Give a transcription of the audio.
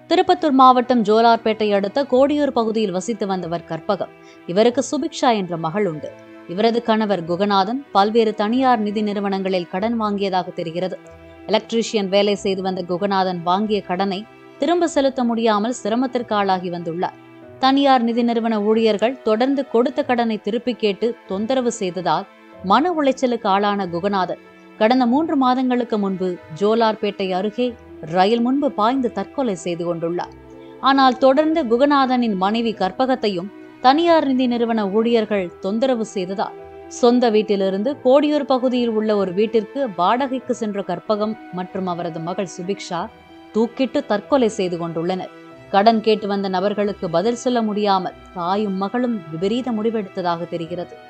திருப்பத்தூர் மாவட்டம் ஜோலார்பேட்டை அடுத்த கோடியூர் பகுதியில் வசித்து வந்தவர் கற்பகம் இவருக்கு சுபிக்ஷா என்ற மகள் உண்டு இவரது கணவர் குகநாதன் பல்வேறு தனியார் நிதி நிறுவனங்களில் கடன் வாங்கியதாக தெரிகிறது எலக்ட்ரீஷியன் வேலை செய்து வந்த குகநாதன் வாங்கிய கடனை திரும்ப செலுத்த முடியாமல் சிரமத்திற்கு ஆளாகி வந்துள்ளார் தனியார் நிதி நிறுவன ஊழியர்கள் தொடர்ந்து கொடுத்த கடனை திருப்பி கேட்டு தொந்தரவு செய்ததால் மன உளைச்சலுக்கு ஆளான குகநாதன் கடந்த மூன்று மாதங்களுக்கு முன்பு ஜோலார்பேட்டை அருகே ரயில் முன்பு பாய்ந்து தற்கொலை செய்து கொண்டுள்ளார் ஆனால் தொடர்ந்து குகநாதனின் மனைவி கற்பகத்தையும் தனியார் நிதி நிறுவன ஊழியர்கள் தொந்தரவு செய்ததால் சொந்த வீட்டிலிருந்து கோடியூர் பகுதியில் உள்ள ஒரு வீட்டிற்கு வாடகைக்கு சென்ற கற்பகம் மற்றும் அவரது மகள் சுபிக்ஷா தூக்கிட்டு தற்கொலை செய்து கொண்டுள்ளனர் கடன் கேட்டு வந்த நபர்களுக்கு பதில் சொல்ல முடியாமல் தாயும் மகளும் விபரீத முடிவெடுத்ததாக தெரிகிறது